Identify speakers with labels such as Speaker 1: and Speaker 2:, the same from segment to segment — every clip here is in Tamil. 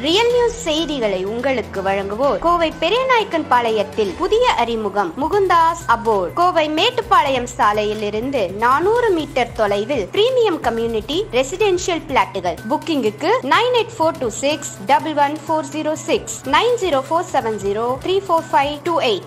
Speaker 1: ரியல் நியூஸ் செய்திகளை உங்களுக்கு வழங்குவோர் கோவை பெரியநாயக்கன் பாளையத்தில் புதிய அறிமுகம் முகுந்தாஸ் அபோர்ட் கோவை மேட்டுப்பாளையம் சாலையில் இருந்து நானூறு மீட்டர் தொலைவில் பிரீமியம் கம்யூனிட்டி ரெசிடென்ஷியல் பிளாட்டுகள் புக்கிங்குக்கு nine eight four two six double one four zero six nine zero four seven zero three four five two eight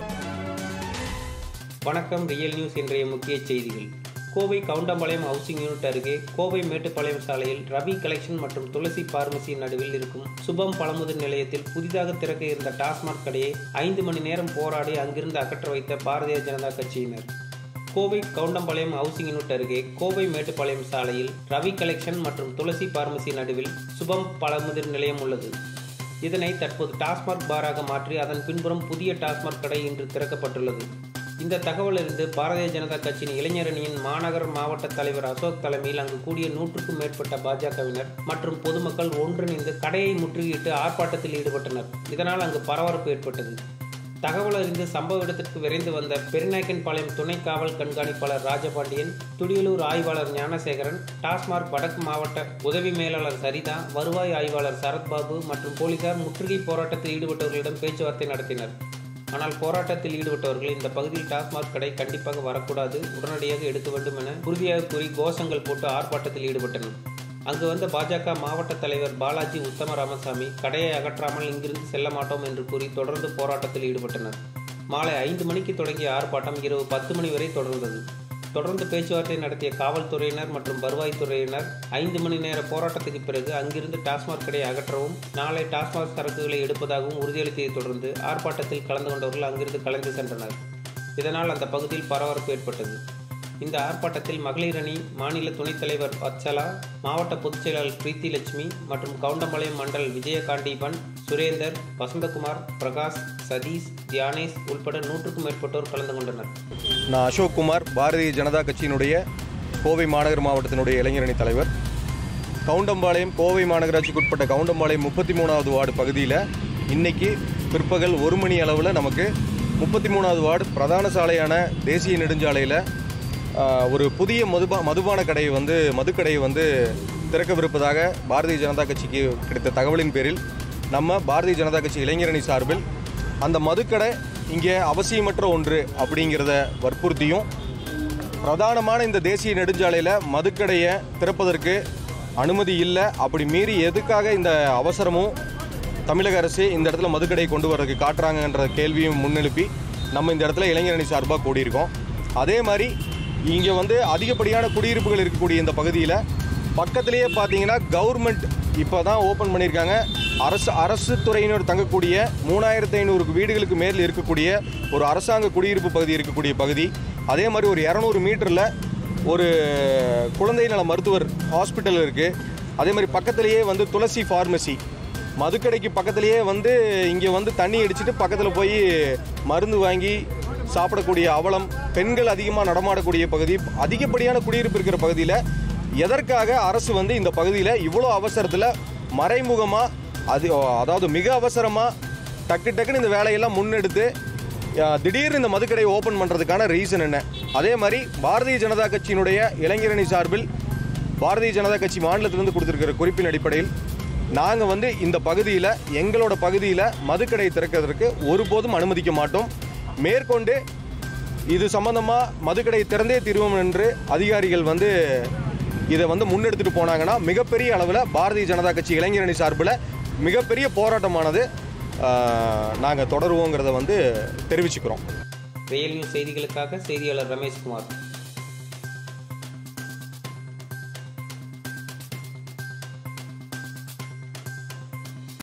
Speaker 2: வணக்கம் ரியல் நியூஸ் இன்றைய முக்கிய செய்திகள் கோவை கவுண்டம்பாளையம் ஹவுசிங் யூனிட் அருகே கோவை மேட்டுப்பாளையம் சாலையில் ரவி கலெக்ஷன் மற்றும் துளசி பார்மசி நடுவில் இருக்கும் சுபம் பழமுதிர் நிலையத்தில் புதிதாக திறக்க இருந்த டாஸ்மாக் கடையை ஐந்து மணி நேரம் போராடி அங்கிருந்து அகற்ற வைத்த பாரதிய ஜனதா கட்சியினர் கோவை கவுண்டம்பாளையம் ஹவுசிங் யூனிட் அருகே கோவை மேட்டுப்பாளையம் சாலையில் ரவி கலெக்ஷன் மற்றும் துளசி பார்மசி நடுவில் சுபம் பழமுதிர் நிலையம் உள்ளது இதனை தற்போது டாஸ்மாக் பாராக மாற்றி அதன் பின்புறம் புதிய டாஸ்மாக் கடை இன்று திறக்கப்பட்டுள்ளது இந்த தகவலிருந்து பாரதிய ஜனதா கட்சியின் இளைஞரணியின் மாநகர மாவட்ட தலைவர் அசோக் தலைமையில் அங்கு கூடிய நூற்றுக்கும் மேற்பட்ட பாஜகவினர் மற்றும் பொதுமக்கள் ஒன்றிணைந்து கடையை முற்றுகையிட்டு ஆர்ப்பாட்டத்தில் ஈடுபட்டனர் இதனால் அங்கு பரபரப்பு ஏற்பட்டது தகவல் அறிந்து சம்பவ இடத்திற்கு விரைந்து வந்த பெருநாயக்கன்பாளையம் துணை காவல் கண்காணிப்பாளர் ராஜபாண்டியன் துடியலூர் ஆய்வாளர் ஞானசேகரன் டாஸ்மார்க் வடக்கு மாவட்ட உதவி மேலாளர் சரிதா வருவாய் ஆய்வாளர் சரத்பாபு மற்றும் போலீசார் முற்றுகை போராட்டத்தில் ஈடுபட்டவர்களிடம் பேச்சுவார்த்தை நடத்தினர் ஆனால் போராட்டத்தில் ஈடுபட்டவர்கள் இந்த பகுதியில் டாஸ்மாக் கடை கண்டிப்பாக வரக்கூடாது உடனடியாக எடுக்க வேண்டும் என உறுதியாக கூறி கோஷங்கள் போட்டு ஆர்ப்பாட்டத்தில் ஈடுபட்டனர் அங்கு வந்த பாஜக மாவட்ட தலைவர் பாலாஜி உத்தம ராமசாமி கடையை அகற்றாமல் இங்கிருந்து செல்ல மாட்டோம் என்று கூறி தொடர்ந்து போராட்டத்தில் ஈடுபட்டனர் மாலை ஐந்து மணிக்கு தொடங்கிய ஆர்ப்பாட்டம் இரவு பத்து மணி வரை தொடர்ந்தது தொடர்ந்து பேச்சுவார்த்தை நடத்திய காவல்துறையினர் மற்றும் வருவாய்த்துறையினர் ஐந்து மணி நேர போராட்டத்துக்கு பிறகு அங்கிருந்து டாஸ்மாக் கடையை அகற்றவும் நாளை டாஸ்மாக் சரக்குகளை எடுப்பதாகவும் உறுதியளித்ததை தொடர்ந்து ஆர்ப்பாட்டத்தில் கலந்து கொண்டவர்கள் அங்கிருந்து கலைந்து சென்றனர் இதனால் அந்த பகுதியில் பரபரப்பு ஏற்பட்டது இந்த ஆர்ப்பாட்டத்தில் மகளிர் அணி மாநில துணைத் தலைவர் வத்சலா மாவட்ட பொதுச் செயலாளர் பிரீத்தி லட்சுமி மற்றும் கவுண்டம்பாளையம் மண்டல் விஜயகாண்டீபன் சுரேந்தர் வசந்தகுமார் பிரகாஷ் சதீஷ் தியானேஷ் உள்பட நூற்றுக்கும் மேற்பட்டோர் கலந்து கொண்டனர்
Speaker 3: நான் அசோக் குமார் பாரதிய ஜனதா கட்சியினுடைய கோவை மாநகர் மாவட்டத்தினுடைய இளைஞரணி தலைவர் கவுண்டம்பாளையம் கோவை மாநகராட்சிக்கு உட்பட்ட கவுண்டம்பாளையம் முப்பத்தி மூணாவது வார்டு பகுதியில் இன்னைக்கு பிற்பகல் ஒரு மணி அளவில் நமக்கு முப்பத்தி மூணாவது வார்டு பிரதான சாலையான தேசிய நெடுஞ்சாலையில் ஆஹ், ஒரு புதிய மதுபா மதுபான கடையை வந்து மதுக்கடையை வந்து திறக்கவிருப்பதாக பாரதிய ஜனதா கட்சிக்கு கிடைத்த தகவலின் பேரில் நம்ம பாரதிய ஜனதா கட்சி இளைஞரணி சார்பில் அந்த மதுக்கடை இங்கே அவசியமற்ற ஒன்று அப்படிங்கிறத வற்புறுத்தியும் பிரதானமான இந்த தேசிய நெடுஞ்சாலையில் மதுக்கடையை திறப்பதற்கு அனுமதி இல்லை அப்படி மீறி எதுக்காக இந்த அவசரமும் தமிழக அரசு இந்த இடத்துல மதுக்கடையை கொண்டு வர்றதுக்கு காட்டுறாங்கன்ற கேள்வியும் முன்னெழுப்பி நம்ம இந்த இடத்துல இளைஞரணி சார்பாக கூடியிருக்கோம் அதே மாதிரி இங்கே வந்து அதிகப்படியான குடியிருப்புகள் இருக்கக்கூடிய இந்த பகுதியில் பக்கத்திலேயே பார்த்தீங்கன்னா கவர்மெண்ட் இப்போ தான் ஓப்பன் பண்ணியிருக்காங்க அரசு அரசு துறையினர் தங்கக்கூடிய மூணாயிரத்து ஐநூறு வீடுகளுக்கு மேல் இருக்கக்கூடிய ஒரு அரசாங்க குடியிருப்பு பகுதி இருக்கக்கூடிய பகுதி அதே மாதிரி ஒரு இரநூறு மீட்டரில் ஒரு குழந்தை நல மருத்துவர் ஹாஸ்பிட்டல் இருக்குது அதே மாதிரி பக்கத்திலேயே வந்து துளசி ஃபார்மசி மதுக்கடைக்கு பக்கத்திலேயே வந்து இங்கே வந்து தண்ணி அடிச்சிட்டு பக்கத்தில் போய் மருந்து வாங்கி சாப்பிடக்கூடிய அவலம் பெண்கள் அதிகமாக நடமாடக்கூடிய பகுதி அதிகப்படியான குடியிருப்பு இருக்கிற பகுதியில் எதற்காக அரசு வந்து இந்த பகுதியில் இவ்வளோ அவசரத்தில் மறைமுகமாக அது அதாவது மிக அவசரமாக டக்கு டக்குன்னு இந்த வேலையெல்லாம் முன்னெடுத்து அஹ், திடீர்னு இந்த மதுக்கடையை ஓப்பன் பண்ணுறதுக்கான ரீசன் என்ன அதே மாதிரி பாரதிய ஜனதா கட்சியினுடைய இளைஞரணி சார்பில் பாரதிய ஜனதா கட்சி மாநிலத்திலிருந்து கொடுத்துருக்கிற குறிப்பின் அடிப்படையில் நாங்கள் வந்து இந்த பகுதியில் எங்களோட பகுதியில் மதுக்கடை திறக்கிறதுக்கு ஒருபோதும் அனுமதிக்க மாட்டோம் மேற்கொண்டு இது சம்பந்தமாக மதுக்கடை திறந்தே தீர்வோம் என்று அதிகாரிகள் வந்து இதை வந்து முன்னெடுத்துட்டு போனாங்கன்னா மிகப்பெரிய அளவில் பாரதிய ஜனதா கட்சி இளைஞரணி சார்பில் மிகப்பெரிய போராட்டமானது நாங்கள் தொடருவோங்கிறத வந்து தெரிவிச்சுக்கிறோம்
Speaker 2: ரியல் நியூஸ் செய்திகளுக்காக செய்தியாளர் ரமேஷ்குமார்